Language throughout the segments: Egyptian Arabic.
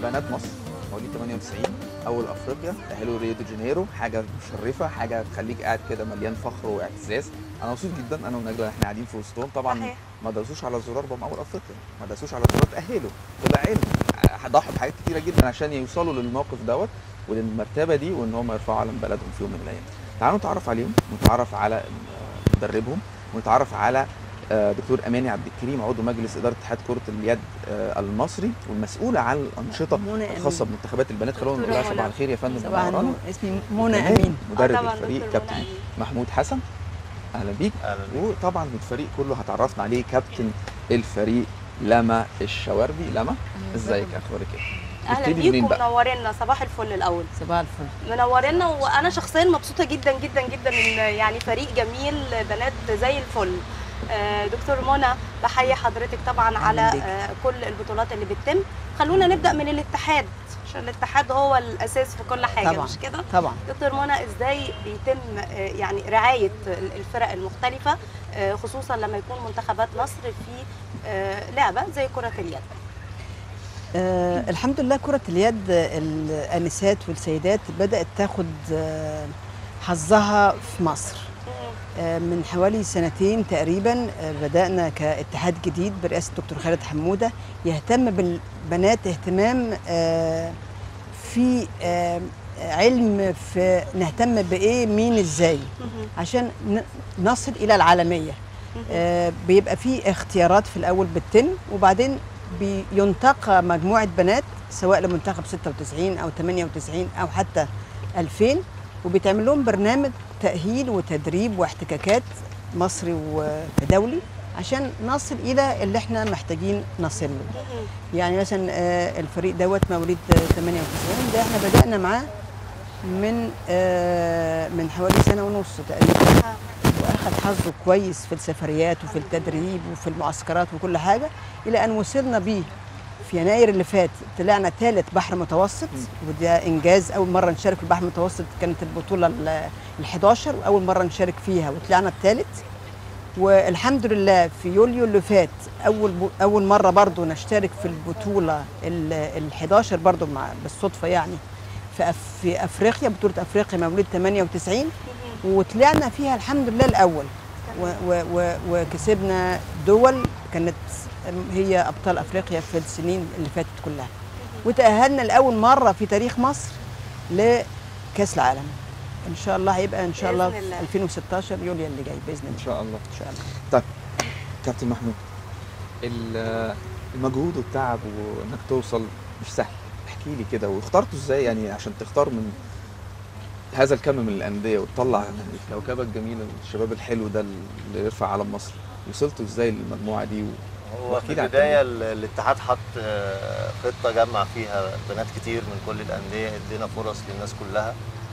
بنات مصر مواليد 98 اول افريقيا تاهلوا ريو دي جانيرو حاجه مشرفه حاجه تخليك قاعد كده مليان فخر واعتزاز انا مبسوط جدا انا ونجله احنا قاعدين في وسطهم طبعا صحيح. ما داسوش على زرار بقى اول افريقيا ما داسوش على زرار تاهلوا طلع عينهم ضحوا بحاجات كتيره جدا عشان يوصلوا للموقف دوت وللمرتبه دي وان هم يرفعوا علم بلدهم في يوم من الايام تعالوا نتعرف عليهم ونتعرف على آه، مدربهم ونتعرف على آه، دكتور اماني عبد الكريم عضو مجلس اداره اتحاد كره اليد آه، المصري والمسؤوله عن الانشطه منى أمين. الخاصه بمنتخبات البنات خلونا نقول دكتورة لها صباح منى. الخير يا فندم صباح منورانا. النور اسمي منى كمان امين مدرب آه، طبعاً الفريق دكتور كابتن منى أمين. محمود حسن اهلا بيك اهلا بيك. وطبعا من الفريق كله هتعرفنا عليه كابتن الفريق لما الشواربي لما ازيك اخبارك ايه اهلا نبتدي منين بيكم بقى منورينا صباح الفل الاول صباح الفل منورينا وانا شخصيا مبسوطه جدا جدا جدا ان يعني فريق جميل بنات زي الفل آه، دكتور منى بحيي حضرتك طبعا على بيك. آه، كل البطولات اللي بتتم خلونا نبدا من الاتحاد عشان الاتحاد هو الاساس في كل حاجه طبعاً. مش كده طبعا دكتور منى ازاي بيتم آه، يعني رعايه ال- الفرق المختلفه آه، خصوصا لما يكون منتخبات مصر في آه، لعبه زي كره اليد آه الحمد لله كرة اليد الآنسات والسيدات بدأت تاخد آه حظها في مصر آه من حوالي سنتين تقريبا آه بدأنا كاتحاد جديد برئاسة الدكتور خالد حمودة يهتم بالبنات اهتمام آه في آه علم في نهتم بإيه مين إزاي مهم. عشان ن- نصل إلى العالمية آه، بيبقى في اختيارات في الاول بتتم وبعدين بينتقى مجموعه بنات سواء لمنتخب 96 او 98 او حتى 2000 وبيتعمل لهم برنامج تاهيل وتدريب واحتكاكات مصري ودولي عشان نصل الى اللي احنا محتاجين نصل له مهم. يعني مثلا آه، الفريق دوت مواليد آه، 98 ده احنا بدانا معاه من آه، من حوالي سنه ونص تقريبا آه. واخد حظه كويس في السفريات وفي التدريب وفي المعسكرات وكل حاجه الى ان وصلنا بيه في يناير اللي فات طلعنا ثالث بحر متوسط وده انجاز اول مره نشارك في البحر المتوسط كانت البطوله ال 11 واول مره نشارك فيها وطلعنا الثالث والحمد لله في يوليو اللي فات اول ب... اول مره برضو نشترك في البطوله ال 11 برضو مع بالصدفه يعني في, أف... في افريقيا بطوله افريقيا مواليد 98 وطلعنا فيها الحمد لله الاول و و و وكسبنا دول كانت هي ابطال افريقيا في السنين اللي فاتت كلها وتاهلنا لاول مره في تاريخ مصر لكاس العالم ان شاء الله هيبقى ان شاء الله بإذن الله. في 2016 يوليو اللي جاي باذن ان الله شاء الله ان شاء الله طيب كابتن محمود ال- المجهود والتعب وانك توصل مش سهل احكي لي كده واخترته ازاي يعني عشان تختار من هذا الكم من الانديه وتطلع الكوكبه الجميله الشباب الحلو ده اللي يرفع علم مصر وصلتوا ازاي للمجموعه دي و... هو واحكي في لي عن البدايه ال- الاتحاد حط آه، خطه جمع فيها بنات كتير من كل الانديه ادينا فرص للناس كلها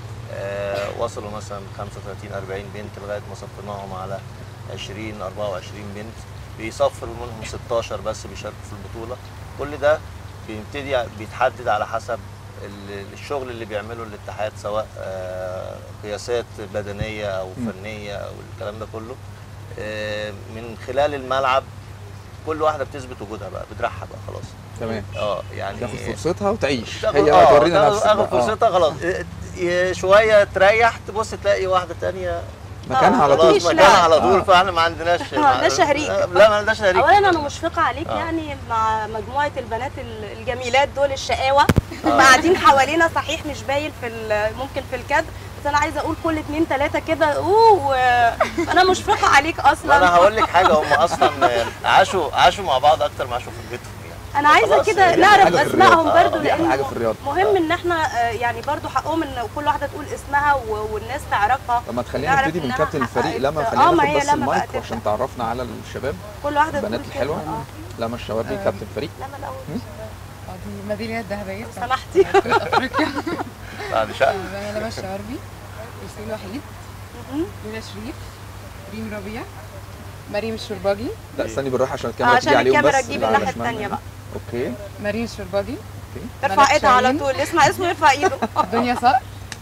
آه، وصلوا مثلا 35 40 بنت لغايه ما صفيناهم على 20 24 بنت بيصفروا منهم 16 بس بيشاركوا في البطوله كل ده بيبتدي بيتحدد على حسب ال- الشغل اللي بيعمله الاتحاد سواء آه، قياسات بدنيه او م. فنيه او الكلام ده كله آه، من خلال الملعب كل واحده بتثبت وجودها بقى بدراعها بقى خلاص تمام اه يعني تاخد فرصتها وتعيش تاخد- هي آه، تورينا تاخد- نفسها اخد فرصتها خلاص إيه، إيه، شويه تريح تبص تلاقي واحده تانية مكانها على آه، طول مفيش خلاص مكانها لا. على طول آه. فاحنا ما عندناش ما عندناش شهريك. لا ما عندناش شهريك اولا انا مشفقه عليك آه. يعني مع مجموعه البنات ال- الجميلات دول الشقاوه هم قاعدين حوالينا صحيح مش باين في ال- ممكن في الكادر بس انا عايزه اقول كل اتنين تلاته كده اوه انا مشفقه عليك ما اصلا انا هقول لك حاجه هم اصلا عاشوا عاشوا مع بعض اكتر ما عاشوا في بيتهم يعني انا عايزه خلاص، كده دي نعرف حاجة في اسمائهم الرياضة. برضو دي أحلى لان حاجة في الرياضة. مهم ان احنا آه، يعني برضو حقهم ان كل واحده تقول اسمها و- والناس تعرفها طب ما تخلينا نعرف نبتدي من إنها كابتن الفريق حققت- لما آه، خلينا ما ناخد هي بس لما المايك بقى عشان تبدأ. تعرفنا على الشباب كل واحده البنات تقول الحلوة. كده. اه لما الشواربي آه. كابتن فريق لما الاول اه دي ميدالية الذهبية بتاعت سمحتي افريقيا بعد شقه انا لما الشواربي ياسمين وحيد مهم. لولا شريف ريم ربيع مريم الشرباجي لا استني بالراحه عشان آه، الكاميرا عشان تيجي عليهم الكاميرا بس تجيب اللي على الناحيه شمالنا. الثانيه بقى اوكي مريم الشرباجي ترفع ملك ايدها على شاهين. طول اسمع اسمه يرفع ايده دنيا صقر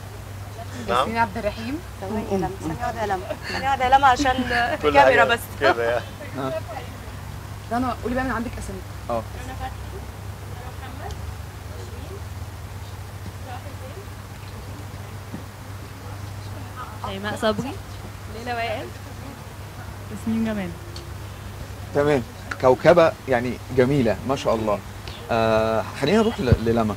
نعم. ياسمين عبد الرحيم ثواني يا لما ثانية واحدة يا لما ثانية واحدة يا لما عشان كل الكاميرا حاجة بس كده يعني رنا قولي بقى من عندك اسامي اه شيماء صبري ليلى وائل تسنيم جمال تمام كوكبه يعني جميله ما شاء الله آه خلينا نروح ل- للما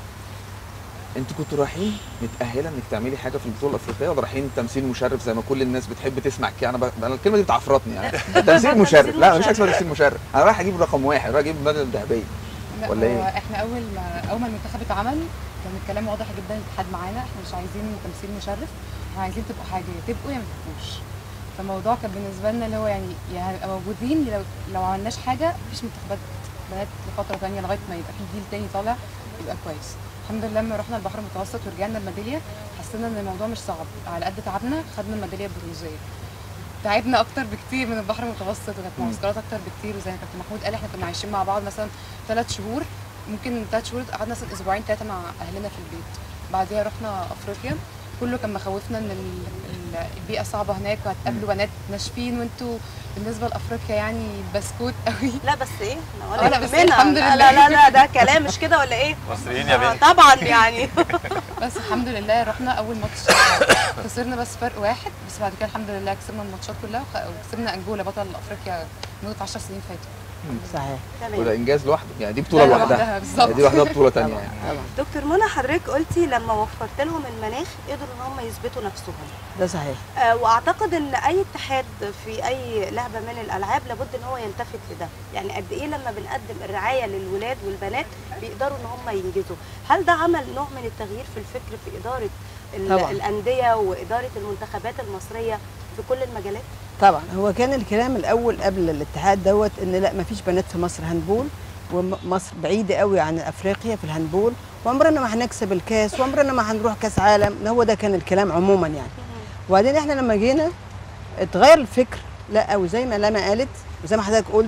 انتوا كنتوا رايحين متاهله انك تعملي حاجه في البطوله الافريقيه ولا رايحين تمثيل مشرف زي ما كل الناس بتحب تسمع كده انا, ب... أنا الكلمه دي بتعفرتني يعني تمثيل مشرف لا مش حاجه اسمها تمثيل مشرف انا رايح اجيب رقم واحد رايح اجيب الميداليه الذهبيه لا ولا هو إيه؟ احنا اول ما اول ما المنتخب اتعمل كان الكلام واضح جدا الاتحاد معانا احنا مش عايزين تمثيل مشرف احنا عايزين تبقوا حاجه يا تبقوا يا ما تبقوش فالموضوع كان بالنسبه لنا اللي هو يعني يا هنبقى موجودين لو لو ما عملناش حاجه مفيش منتخبات بنات لفتره ثانيه لغايه ما يبقى في جيل تاني طالع يبقى كويس الحمد لله لما رحنا البحر المتوسط ورجعنا الميداليه حسينا ان الموضوع مش صعب على قد تعبنا خدنا الميداليه البرونزيه تعبنا اكتر بكتير من البحر المتوسط وكانت معسكرات اكتر بكتير وزي ما كابتن محمود قال احنا كنا عايشين مع بعض مثلا ثلاث شهور ممكن ثلاث شهور قعدنا مثلا اسبوعين ثلاثه مع اهلنا في البيت بعديها رحنا افريقيا كله كان مخوفنا ان ال- ال- البيئه صعبه هناك وهتقابلوا بنات ناشفين وانتوا بالنسبه لافريقيا يعني بسكوت قوي لا بس ايه آه، أنا لا، ولا بس منها. الحمد لا لله. لا لا ده كلام مش كده ولا ايه مصريين يا آه، بنت طبعا يعني بس الحمد لله رحنا اول ماتش خسرنا بس فرق واحد بس بعد كده الحمد لله كسبنا الماتشات كلها وخ- وكسبنا انجولا بطل افريقيا لمده 10 سنين فاتوا صحيح وده تمام انجاز لوحده يعني دي بطوله لا، لوحدها لوحدها بالظبط. دي لوحدها بطوله ثانيه يعني طبعا دكتور منى حضرتك قلتي لما وفرت لهم المناخ قدروا ان هم يثبتوا نفسهم ده صحيح آه، واعتقد ان اي اتحاد في اي لعبه من الالعاب لابد ان هو يلتفت لده يعني قد ايه لما بنقدم الرعايه للولاد والبنات بيقدروا ان هم ينجزوا هل ده عمل نوع من التغيير في الفكر في اداره ال- طبعاً. الانديه واداره المنتخبات المصريه في كل المجالات طبعا هو كان الكلام الاول قبل الاتحاد دوت ان لا ما فيش بنات في مصر هاندبول ومصر بعيده قوي عن افريقيا في الهاندبول وعمرنا ما هنكسب الكاس وعمرنا ما هنروح كاس عالم هو ده كان الكلام عموما يعني وبعدين احنا لما جينا اتغير الفكر لا او زي ما لما قالت وزي ما حضرتك قلت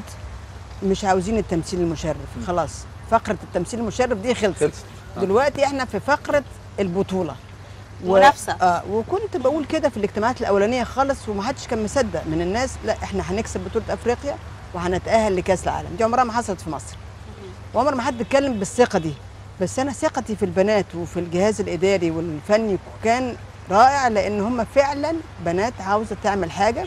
مش عاوزين التمثيل المشرف خلاص فقره التمثيل المشرف دي خلصت خلصت آه. دلوقتي احنا في فقره البطوله و- منافسة. اه وكنت بقول كده في الاجتماعات الاولانيه خالص ومحدش كان مصدق من الناس لا احنا هنكسب بطوله افريقيا وهنتاهل لكاس العالم دي عمرها ما حصلت في مصر وعمر ما حد اتكلم بالثقه دي بس انا ثقتي في البنات وفي الجهاز الاداري والفني كان رائع لان هم فعلا بنات عاوزه تعمل حاجه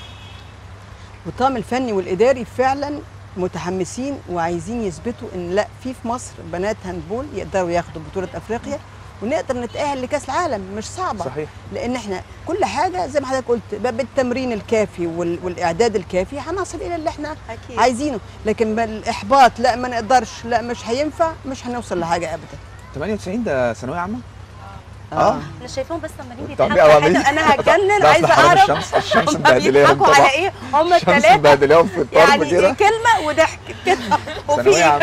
والطاقم الفني والاداري فعلا متحمسين وعايزين يثبتوا ان لا في في مصر بنات هاندبول يقدروا ياخدوا بطوله افريقيا ونقدر نتاهل لكاس العالم مش صعبه صحيح لان احنا كل حاجه زي ما حضرتك قلت بقى بالتمرين الكافي وال- والاعداد الكافي هنصل الى اللي احنا اكيد عايزينه لكن بالاحباط لا ما نقدرش لا مش هينفع مش هنوصل لحاجه ابدا 98 ده ثانويه عامه اه انا شايفاهم بس عمالين طب بيضحكوا عمالين- على حاجة. انا هتجنن لا، أصل عايزه حرام اعرف الشمس الشمس هم مبهدلاهم بيضحكوا على طبعا ايه هم الشمس الثلاثه مبهدلاهم في الطرب يعني كده كلمه وضحك كده وفي ثانويه ايه عامه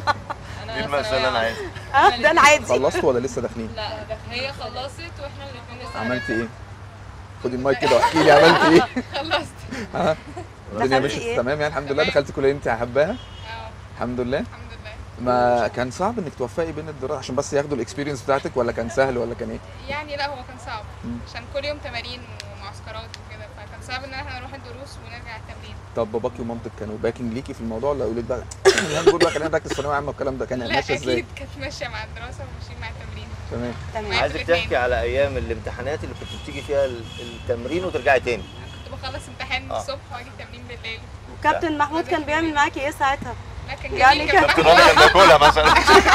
دي المأساة اللي انا عايزها اه ده العادي خلصتوا ولا لسه داخلين لا هي خلصت واحنا الاثنين لسه عملتي ايه خدي المايك كده واحكي لي عملتي ايه خلصت ها الدنيا دخلتي مشيت إيه؟ تمام يعني الحمد لله دخلتي كليه انت حباها اه الحمد لله الحمد لله ما كان صعب انك توفقي بين الدراسه عشان بس ياخدوا الاكسبيرينس بتاعتك ولا كان سهل ولا كان ايه يعني لا هو كان صعب مم. عشان كل يوم تمارين ومعسكرات وكده فكان صعب ان احنا نروح الدروس ونرجع التمرين طب باباكي ومامتك كانوا باكينج ليكي في الموضوع ولا يقولوا لك بقى الهاندبول بقى خلينا نركز في الثانويه العامه والكلام ده كان لا ماشي ازاي اكيد كانت ماشيه مع الدراسه وماشيين مع التمرين تمام تمام معايا. عايزك الاتنين. تحكي على ايام الامتحانات اللي كنت بتيجي فيها ال- التمرين وترجعي تاني كنت بخلص امتحان آه. الصبح واجي التمرين بالليل وكابتن محمود كان بيعمل معاكي ايه ساعتها لا كان يعني جميل كان- كان كابتن رامي كان بياكلها مثلا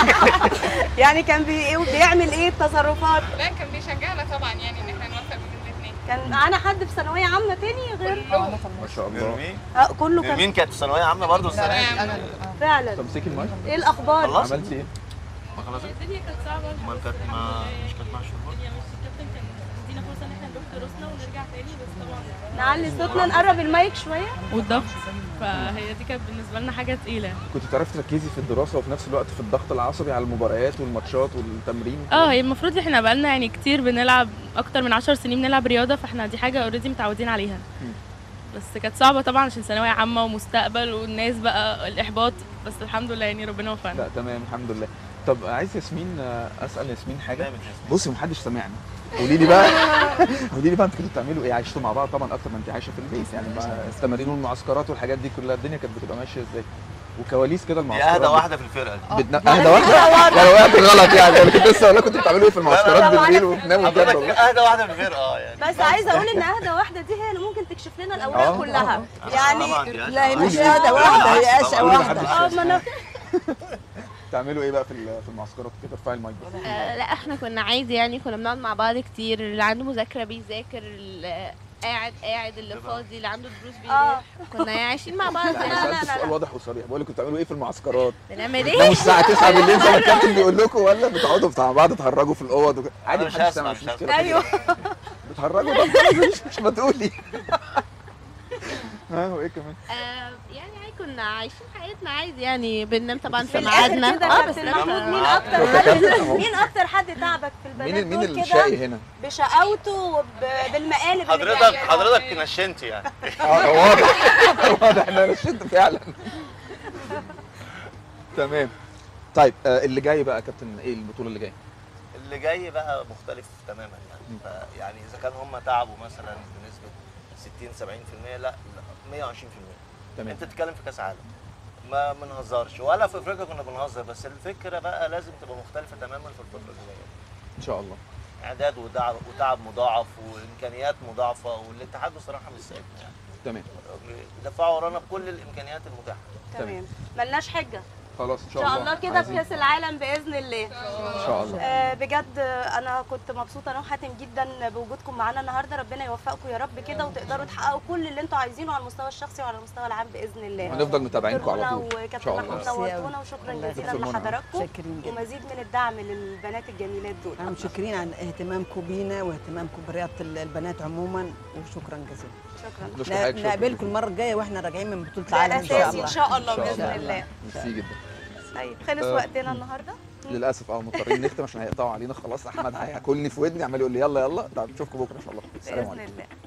يعني كان بي... بيعمل ايه التصرفات لا كان بيشجعنا طبعا يعني ان احنا نوفق بين الاثنين كان معانا حد في ثانويه عامه تاني غير اه انا ما خلصت شاء الله نرمين آه كله كان نرمين كانت في ثانويه عامه برضه السنه لا دي انا اه فعلا تمسكي المايك ايه الاخبار خلصت؟ عملتي ايه ما خلصت الدنيا كانت صعبه امال كانت ما مش كانت مع الشرطه يعني مش الكابتن كان مدينا فرصه ان احنا نروح دروسنا ونرجع تاني بس طبعا نعلي صوتنا نقرب المايك شويه والضغط فهي دي كانت بالنسبه لنا حاجه تقيله كنت تعرفي تركزي في الدراسه وفي نفس الوقت في الضغط العصبي على المباريات والماتشات والتمرين اه هي المفروض احنا بقالنا يعني كتير بنلعب اكتر من 10 سنين بنلعب رياضه فاحنا دي حاجه اوريدي متعودين عليها مم. بس كانت صعبه طبعا عشان ثانويه عامه ومستقبل والناس بقى الاحباط بس الحمد لله يعني ربنا وفقنا لا تمام الحمد لله طب عايز ياسمين آه، اسال ياسمين حاجه جامد يا بصي محدش سامعني قولي لي بقى قولي لي بقى انتوا كنتوا بتعملوا ايه عايشتوا مع بعض طبعا اكتر ما انت عايشه في البيت يعني مع التمارين والمعسكرات والحاجات دي كلها الدنيا كانت بتبقى ماشيه ازاي وكواليس كده دي المعسكرات اهدى واحده في الفرقه دي بتنا... اهدى واحده لا وقعت غلط يعني انا كنت لسه اقول لك كنتوا بتعملوا ايه في المعسكرات لا، لا، بالليل وأنا- وبتناموا بجد حضرتك والله اهدى واحده في الفرقه اه يعني بس عايزه اقول ان اهدى واحده دي هي اللي ممكن تكشف لنا آه، الاوراق كلها طبعاً يعني دي لا هي أهدى مش قولي. قاعده واحده هي اشقى طبعاً. واحده اه ما انا بتعملوا ايه بقى في ال- في المعسكرات كده ارفعي المايك بس آه، لا احنا كنا عادي يعني كنا بنقعد مع بعض كتير اللي عنده مذاكرة بيذاكر اللي قاعد قاعد اللي فاضي اللي عنده دروس اه بيروح كنا يعني عايشين مع بعض لا يعني انا لا، سالت لا، سؤال لا. واضح وصريح بقول لكم بتعملوا ايه في المعسكرات بنعمل بتناموا ايه؟ الساعه 9 بالليل زي ما الكابتن بيقول لكم ولا بتقعدوا مع بعض تهرجوا في الاوض وكده عادي مش محدش هسمع، سامع مش مش هسمع. مشكله ايوه بتهرجوا طب مش مش ما تقولي ها وايه كمان آه يعني عادي كنا عايشين حياتنا عادي يعني بننام طبعا في في الاخر ميعادنا كده اه بس كابتن محمود نام- مين آه. اكتر شوف يا كابتن حد أهو. مين اكتر حد تعبك في مين البنات مين دول الشقي كده هنا بشقاوته وبالمقالب اللي حضرتك بيعملها؟ حضرتك نشنت يعني اه واضح واضح ان انا شد فعلا تمام طيب آه اللي جاي بقى يا كابتن ايه البطوله اللي جايه اللي جاي بقى مختلف تماما يعني فيعني اذا كان هم تعبوا مثلا بنسبه 60 70% لا لا 120% تمام انت بتتكلم في كاس عالم ما بنهزرش ولا في افريقيا كنا بنهزر بس الفكره بقى لازم تبقى مختلفه تماما في الفتره اللي جايه ان شاء الله اعداد ودعم وتعب مضاعف وامكانيات مضاعفه والاتحاد بصراحه مش سايبنا يعني تمام دفعوا ورانا بكل الامكانيات المتاحه تمام ملناش حجه خلاص ان ان شاء شاء الله الله كده في عايزين- كاس العالم باذن الله ان شاء الله آه، بجد آه، انا كنت مبسوطه انا وحاتم جدا بوجودكم معانا النهارده ربنا يوفقكم يا رب كده وتقدروا تحققوا كل اللي انتوا عايزينه على المستوى الشخصي وعلى المستوى العام باذن الله هنفضل متابعينكم على دكتور طول منى ان وكابتن شاء الله محمود ميرسي نورتونا أوي. وشكرا الله جزيلا يخليك. لحضراتكم شاكرين جدا ومزيد من الدعم للبنات الجميلات دول احنا متشكرين عن اهتمامكم بينا واهتمامكم برياضه البنات عموما وشكرا جزيلا شكرا نشكر حضرتك شكراً نقابلكم جزيلا. المره الجايه واحنا راجعين من بطوله ده العالم ان شاء اساسي الله ان شاء الله إن شاء باذن الله. الله ميرسي جدا طيب خلص آه. وقتنا النهارده للاسف اه مضطرين نختم عشان هيقطعوا علينا خلاص احمد هياكلني في ودني عمال يقول لي يلا يلا طب نشوفكم بكره ان شاء الله السلام باذن عليكم الله